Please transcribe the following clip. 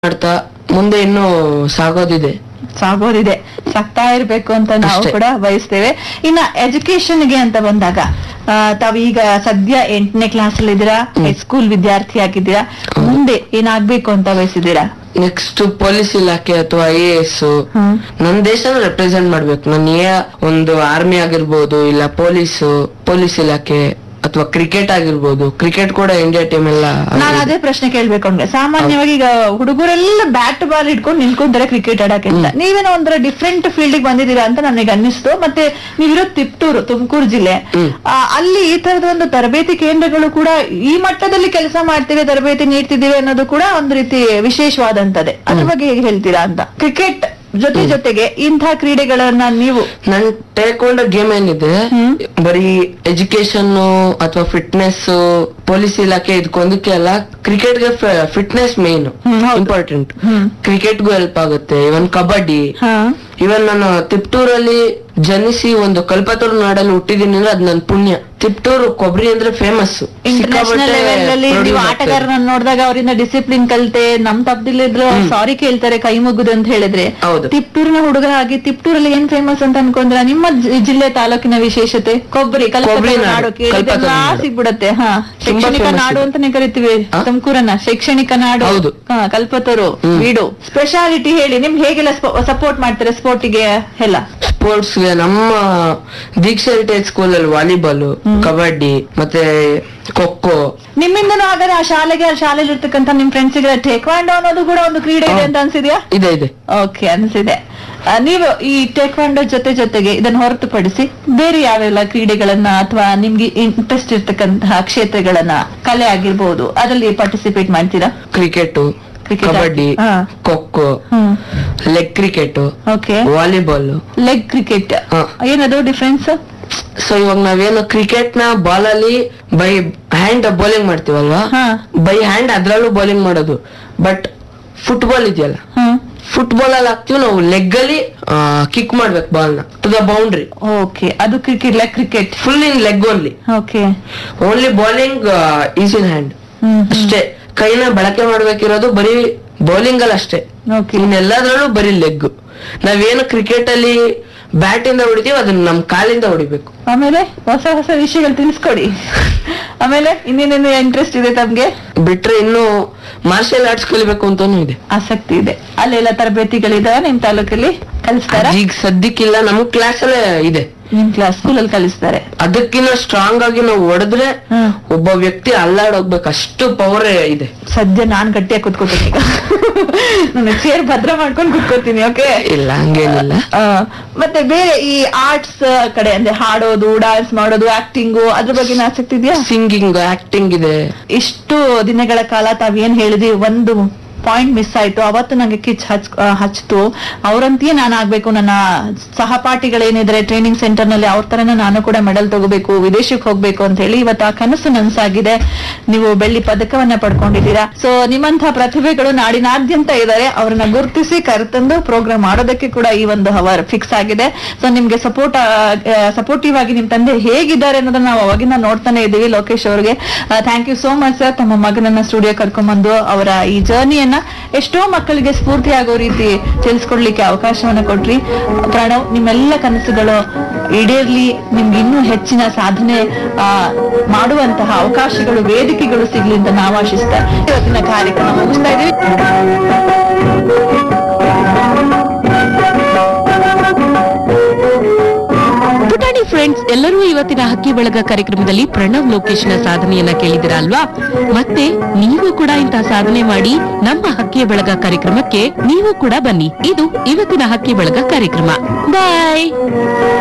ಮಾಡ್ತಾ ಮುಂದೆ ಇನ್ನೂ ಸಾಗೋದಿದೆ ಸಾಗೋದಿದೆ ಸಾಕ್ತಾ ಇರ್ಬೇಕು ಅಂತ ನಾವು ಅಷ್ಟೇ. ಕೂಡ ಬಯಸ್ತೇವೆ ಇನ್ನ ಎಜುಕೇಶನ್ ಗೆ ಅಂತ ಬಂದಾಗ ಆ, ತಾವೀಗ ಸದ್ಯ ಎಂಟನೇ ಕ್ಲಾಸ್ ಅಲ್ಲಿ ಇದ್ದೀರಾ ಹೈಸ್ಕೂಲ್ ವಿದ್ಯಾರ್ಥಿ ಆಗಿದ್ದೀರಾ ಮುಂದೆ ಏನಾಗ್ಬೇಕು ಅಂತ ಬಯಸಿದ್ದೀರಾ ನೆಕ್ಸ್ಟ್ ಪೊಲೀಸ್ ಇಲಾಖೆ ಅಥವಾ ಐ ಎ ಎಸ್ ಹ್ಮ್. ನನ್ನ ದೇಶನ ರೆಪ್ರೆಸೆಂಟ್ ಮಾಡ್ಬೇಕು ನನ್ನ ಏ ಒಂದು ಆರ್ಮಿ ಆಗಿರ್ಬೋದು ಇಲ್ಲ ಪೊಲೀಸ್ ಪೊಲೀಸ್ ಇಲಾಖೆ ಅಥವಾ ಕ್ರಿಕೆಟ್ ಆಗಿರ್ಬೋದು ಕ್ರಿಕೆಟ್ ಕೂಡ ಇಂಡಿಯಾ ಟೀಮ್ ಎಲ್ಲ ನಾನು ಅದೇ ಪ್ರಶ್ನೆ ಕೇಳ್ಬೇಕು ಅಂದ್ರೆ ಸಾಮಾನ್ಯವಾಗಿ ಈಗ ಹುಡುಗರೆಲ್ಲ ಬ್ಯಾಟ್ ಬಾಲ್ ಇಟ್ಕೊಂಡು ನಿಂತ್ಕೊಂತಾರೆ ಕ್ರಿಕೆಟ್ ಆಡಕ್ಕೆ ಅಂತ ನೀವೇನೋ ಒಂಥರ ಡಿಫ್ರೆಂಟ್ ಫೀಲ್ಡ್ ಬಂದಿದ್ದೀರಾ ಅಂತ ನನಗೆ ಅನ್ನಿಸ್ತು ಮತ್ತೆ ನೀವಿರೋ ತಿಪ್ಟೂರು ತುಮಕೂರು ಜಿಲ್ಲೆ ಹ್ಮ್. ಆ, ಅಲ್ಲಿ ಈ ತರದ ಒಂದು ತರಬೇತಿ ಕೇಂದ್ರಗಳು ಕೂಡ ಈ ಮಟ್ಟದಲ್ಲಿ ಕೆಲಸ ಮಾಡ್ತೀವಿ ತರಬೇತಿ ನೀಡ್ತಿದ್ದೀವಿ ಅನ್ನೋದು ಕೂಡ ಒಂದು ರೀತಿ ವಿಶೇಷವಾದಂತದೆ ಅದ್ರ ಬಗ್ಗೆ ಹೇಗೆ ಹೇಳ್ತೀರಾ ಅಂತ ಕ್ರಿಕೆಟ್ ಜೊತೆ ಜೊತೆಗೆ ಇಂಥ ಕ್ರೀಡೆಗಳನ್ನ ನೀವು ನನ್ ಟೇಕೊಂಡ ಗೇಮ್ ಏನಿದೆ ಹ್ಮ್. ಬರೀ ಎಜುಕೇಶನ್ ಅಥವಾ ಫಿಟ್ನೆಸ್ ಪೊಲೀಸ್ ಇಲಾಖೆ ಇದಕ್ಕೊಂದಕ್ಕೆ ಅಲ್ಲ ಕ್ರಿಕೆಟ್ ಗೆ ಫಿಟ್ನೆಸ್ ಮೇನ್ ಹ್ಮ್, ಹೌದು. ಇಂಪಾರ್ಟೆಂಟ್ ಹ್ಮ್. ಕ್ರಿಕೆಟ್ಗೂ ಹೆಲ್ಪ್ ಆಗುತ್ತೆ ಇವನ್ ಕಬಡ್ಡಿ ಹಾ ಇವನ್ ನಾನು ತಿಪ್ಟೂರಲ್ಲಿ ಜನಿಸಿ ಒಂದು ಕಲ್ಪತರು ನಾಡಲ್ಲಿ ಹುಟ್ಟಿದೀನಿ ಅಂದ್ರೆ ಅದ್ ನನ್ ಪುಣ್ಯ ತಿಪ್ಟೂರು ಕೊಬ್ಬರಿ ಅಂದ್ರೆ ಫೇಮಸ್ ಇಂಟರ್ನ್ಯಾಷನಲ್ ಲೆವೆಲ್ ಅಲ್ಲಿ ನೀವು ಆಟಗಾರರನ್ನ ನೋಡಿದಾಗ ಅವರಿಂದ ಡಿಸಿಪ್ಲಿನ್ ಕಲಿತೆ ನಮ್ ತಪ್ಪದಿಲ್ಲಿದ್ರು ಸಾರಿ ಕೇಳ್ತಾರೆ ಕೈ ಮುಗುದು ಅಂತ ಹೇಳಿದ್ರೆ ಹೌದು. ತಿಪ್ಟೂರಿನ ಹುಡುಗ ಆಗಿ ತಿಪ್ಟೂರಲ್ಲಿ ಏನ್ ಫೇಮಸ್ ಅಂತ ಅನ್ಕೊಂಡ್ರ ನಿಮ್ಮ ಜಿ- ಜಿಲ್ಲೆ ತಾಲೂಕಿನ ವಿಶೇಷತೆ ಕೊಬ್ಬರಿ ಕಲ್ಪತರು ಕೊಬ್ಬರಿ ನಾಡು, ನಾಡು ಕೇಳಿದ್ರೆ ಕಲ್ಪತರು ಎಲ್ಲಾ ನಾಡು. ಸಿಗ್ಬಿಡತ್ತೆ ಹಾ ತುಂಬಾ ಶೈಕ್ಷಣಿಕ famous ನಾಡು ಇದೆ. ಅಂತಾನೆ ಕರಿತೀವಿ ಹಾ? ತುಮಕೂರನ್ನ ಶೈಕ್ಷಣಿಕ ನಾಡು ಹೌದು. ಹಾ, ಕಲ್ಪತರು ಹ್ಮ್. ಬೀಡು ಸ್ಪೆಷಾಲಿಟಿ ಹೇಳಿ ನಿಮ್ಗೆ ಹೇಗೆಲ್ಲ ಸಪೋರ್ಟ್ ಮಾಡ್ತಾರೆ ಸ್ಪೋರ್ಟಿಗೆ ಎಲ್ಲ ಸ್ಪೋರ್ಟ್ಸ್ ಗೆ ನಮ್ಮ ದೀಕ್ಷಾ ಹೆರಿಟೇಜ್ ಸ್ಕೂಲ್ ಅಲ್ಲಿ ವಾಲಿಬಾಲ್ ಕಬಡ್ಡಿ ಮತ್ತೆ ಖೋಖೋ ನಿಮ್ಮಿಂದನೂ ಹಾಗಾದ್ರೆ ಆ ಶಾಲೆಗೆ ಆ ಶಾಲೆಯಲ್ಲಿ ಇರ್ತಕ್ಕಂಥ ನಿಮ್ ಫ್ರೆಂಡ್ಸ್ಗೆ ಟೇಕ್ವಾಂಡೋ ಅನ್ನೋದು ಕೂಡ ಒಂದು ಕ್ರೀಡೆ ಇದೆ ಅಂತ ಅನ್ಸಿದ್ಯಾ ಇದೆ ಇದೆ ಓಕೆ ಅನ್ಸಿದೆ ಆ, ನೀವು ಈ ಟೇಕ್ವಾಂಡೋ ಜೊತೆ ಜೊತೆಗೆ ಇದನ್ನು ಹೊರತುಪಡಿಸಿ ಬೇರೆ ಯಾವೆಲ್ಲ ಕ್ರೀಡೆಗಳನ್ನ ಅಥವಾ ನಿಮ್ಗೆ ಇಂಟ್ರೆಸ್ಟ್ ಇರ್ತಕ್ಕಂತಹ ಕ್ಷೇತ್ರಗಳನ್ನ ಕಲೆ ಆಗಿರ್ಬೋದು ಅದರಲ್ಲಿ ಪಾರ್ಟಿಸಿಪೇಟ್ ಮಾಡ್ತೀರಾ ಕ್ರಿಕೆಟ್ Cricket ಕಬಡ್ಡಿ ಹಾ. Kho kho hmm leg cricket okay volleyball leg cricket ಹಾ. ಏನದು ಡಿಫ್ರೆನ್ಸ್ ಸೊ ಇವಾಗ ನಾವೇನು ಕ್ರಿಕೆಟ್ ನ ಬಾಲ್ ಅಲ್ಲಿ ಬೈ ಹ್ಯಾಂಡ್ ಬೌಲಿಂಗ್ ಮಾಡ್ತೀವಲ್ವಾ ಹಾ. ಬೈ ಹ್ಯಾಂಡ್ ಅದ್ರಲ್ಲೂ ಬೌಲಿಂಗ್ ಮಾಡೋದು ಬಟ್ ಫುಟ್ಬಾಲ್ ಇದೆಯಲ್ಲ ಹ್ಮ್ ಫುಟ್ಬಾಲ್ ಅಲ್ಲಿ ಹಾಕ್ತಿವಿ ನಾವು ಲೆಗ್ ಅಲ್ಲಿ ಕಿಕ್ ಮಾಡ್ಬೇಕು ಬಾಲ್ ನ ಟು ದ ಬೌಂಡ್ರಿ ಓಕೆ ಅದು cricket leg cricket full in leg only okay only bowling is in hand hmm ಅಷ್ಟೇ ಕೈನ ಬಳಕೆ ಮಾಡ್ಬೇಕಿರೋದು ಬರೀ ಬೌಲಿಂಗ್ ಅಲ್ಲಿ ಅಷ್ಟೇ ಓಕೆ ಇನ್ನೆಲ್ಲದ್ರಲ್ಲೂ ಬರೀ ಲೆಗ್ ನಾವೇನು ಕ್ರಿಕೆಟ್ ಅಲ್ಲಿ ಬ್ಯಾಟ್ ಇಂದ ಹೊಡಿತೀವಿ ಅದನ್ನ ನಮ್ ಕಾಲಿಂದ ಹೊಡಿಬೇಕು ಆಮೇಲೆ ಹೊಸ ಹೊಸ ವಿಷಯಗಳು ತಿಳಿಸ್ಕೊಡಿ ಆಮೇಲೆ ಇನ್ನೇನೇನು ಇಂಟ್ರೆಸ್ಟ್ ಇದೆ ತಮ್ಗೆ ಬಿಟ್ರೆ ಇನ್ನು ಮಾರ್ಷಲ್ ಆರ್ಟ್ಸ್ ಕಲಿಬೇಕು ಅಂತಾನು ಇದೆ ಆಸಕ್ತಿ ಇದೆ ಅಲ್ಲೆಲ್ಲ ತರಬೇತಿಗಳಿದಾವ ನಿಮ್ ತಾಲೂಕಲ್ಲಿ ಕಲಿಸ್ತಾರ ಈಗ ಸದ್ಯಕ್ಕಿಲ್ಲ ನಮ್ ಕ್ಲಾಸ್ ಅಲ್ಲೇ ಇದೆ ನಿಮ್ ಕ್ಲಾಸ್ ಸ್ಕೂಲಲ್ಲಿ ಕಲಿಸ್ತಾರೆ ಅದಕ್ಕಿಂತ ಸ್ಟ್ರಾಂಗ್ ಆಗಿ ನಾವು ಹೊಡೆದ್ರೆ ಹ್ಮ್. ಒಬ್ಬ ವ್ಯಕ್ತಿ ಅಲ್ಲಾಡೋಗ್ಬೇಕು ಅಷ್ಟು ಪವರ್ ಇದೆ ಸದ್ಯ ನಾನ್ ಗಟ್ಟಿಯಾಗಿ ಕುತ್ಕೋತೀನಿ ಈಗ ನನ್ನ ಚೇರ್ ಭದ್ರ ಮಾಡ್ಕೊಂಡು ಕುತ್ಕೋತೀನಿ ಓಕೆ ಇಲ್ಲ ಹಂಗೇನಿಲ್ಲ ಮತ್ತೆ ಬೇರೆ ಈ ಆರ್ಟ್ಸ್ ಕಡೆ ಅಂದ್ರೆ ಹಾಡೋದು ಡಾನ್ಸ್ ಮಾಡೋದು ಆಕ್ಟಿಂಗು ಅದ್ರ ಬಗ್ಗೆ ಆಸಕ್ತಿ ಇದೆಯಾ ಸಿಂಗಿಂಗ್ ಆಕ್ಟಿಂಗ್ ಇದೆ ಇಷ್ಟು ದಿನಗಳ ಕಾಲ ತಾವೇನ್ ಹೇಳಿದ್ರಿ ಒಂದು ಪಾಯಿಂಟ್ ಮಿಸ್ ಆಯ್ತು ಅವತ್ತು ನಂಗೆ ಕಿಚ್ ಹಚ್ ಆ, ಹಚ್ತು ಅವರಂತೆಯೇ ನಾನು ಆಗ್ಬೇಕು ನನ್ನ ಸಹಪಾಠಿಗಳೇನಿದ್ರೆ ಟ್ರೈನಿಂಗ್ ಸೆಂಟರ್ ನಲ್ಲಿ ಅವ್ರ ತರನೇ ನಾನು ಕೂಡ ಮೆಡಲ್ ತಗೋಬೇಕು ವಿದೇಶಕ್ಕೆ ಹೋಗ್ಬೇಕು ಅಂತ ಹೇಳಿ ಇವತ್ತು ಆ ಕನಸು ನನ್ಸಾಗಿದೆ ನೀವು ಬೆಳ್ಳಿ ಪದಕವನ್ನ ಪಡ್ಕೊಂಡಿದ್ದೀರಾ ಸೊ ನಿಮ್ಮಂತಹ ಪ್ರತಿಭೆಗಳು ನಾಡಿನಾದ್ಯಂತ ಇದ್ದಾರೆ ಅವ್ರನ್ನ ಗುರುತಿಸಿ ಕರೆತಂದು ಪ್ರೋಗ್ರಾಮ್ ಮಾಡೋದಕ್ಕೆ ಕೂಡ ಈ ಒಂದು ಹವರ್ ಫಿಕ್ಸ್ ಆಗಿದೆ ಸೊ ನಿಮ್ಗೆ ಸಪೋರ್ಟ್ ಸಪೋರ್ಟಿವ್ ಆಗಿ ನಿಮ್ ತಂದೆ ಹೇಗಿದ್ದಾರೆ ಅನ್ನೋದನ್ನ ನಾವು ಅವಾಗಿಂದ ನೋಡ್ತಾನೆ ಇದ್ದೀವಿ ಲೋಕೇಶ್ ಅವ್ರಿಗೆ thank you so much sir ತಮ್ಮ ಮಗನನ್ನ ಸ್ಟುಡಿಯೋ ಕರ್ಕೊಂಡ್ಬಂದು ಅವರ ಈ ಜರ್ನಿಯನ್ನ ಎಷ್ಟೋ ಮಕ್ಕಳಿಗೆ ಸ್ಫೂರ್ತಿ ಆಗೋ ರೀತಿ ತಿಳಿಸ್ಕೊಡ್ಲಿಕ್ಕೆ ಅವಕಾಶವನ್ನ ಕೊಟ್ರಿ ಪ್ರಣವ್ ನಿಮ್ಮೆಲ್ಲ ಕನಸುಗಳು ಈಡೇರ್ಲಿ ನಿಮ್ಗೆ ಇನ್ನೂ ಹೆಚ್ಚಿನ ಸಾಧನೆ ಆ, ಮಾಡುವಂತಹ ಅವಕಾಶಗಳು ವೇದಿಕೆಗಳು ಸಿಗ್ಲಿ ಅಂತ ನಾವು ಆಶಿಸ್ತಾ ಇವತ್ತಿನ ಕಾರ್ಯಕ್ರಮ ಮುಗಿಸ್ತಾ ಇದೀವಿ ಪುಟಾಣಿ ಫ್ರೆಂಡ್ಸ್ ಎಲ್ಲರೂ ಇವತ್ತಿನ ಹಕ್ಕಿ ಬೆಳಗ ಕಾರ್ಯಕ್ರಮದಲ್ಲಿ ಪ್ರಣವ್ ಲೋಕೇಶ್ನ ಸಾಧನೆಯನ್ನ ಕೇಳಿದಿರ ಅಲ್ವಾ ಮತ್ತೆ ನೀವು ಕೂಡ ಇಂತಹ ಸಾಧನೆ ಮಾಡಿ ನಮ್ಮ ಹಕ್ಕಿಯ ಬೆಳಗ ಕಾರ್ಯಕ್ರಮಕ್ಕೆ ನೀವು ಕೂಡ ಬನ್ನಿ ಇದು ಇವತ್ತಿನ ಹಕ್ಕಿ ಬೆಳಗ ಕಾರ್ಯಕ್ರಮ ಬಾಯ್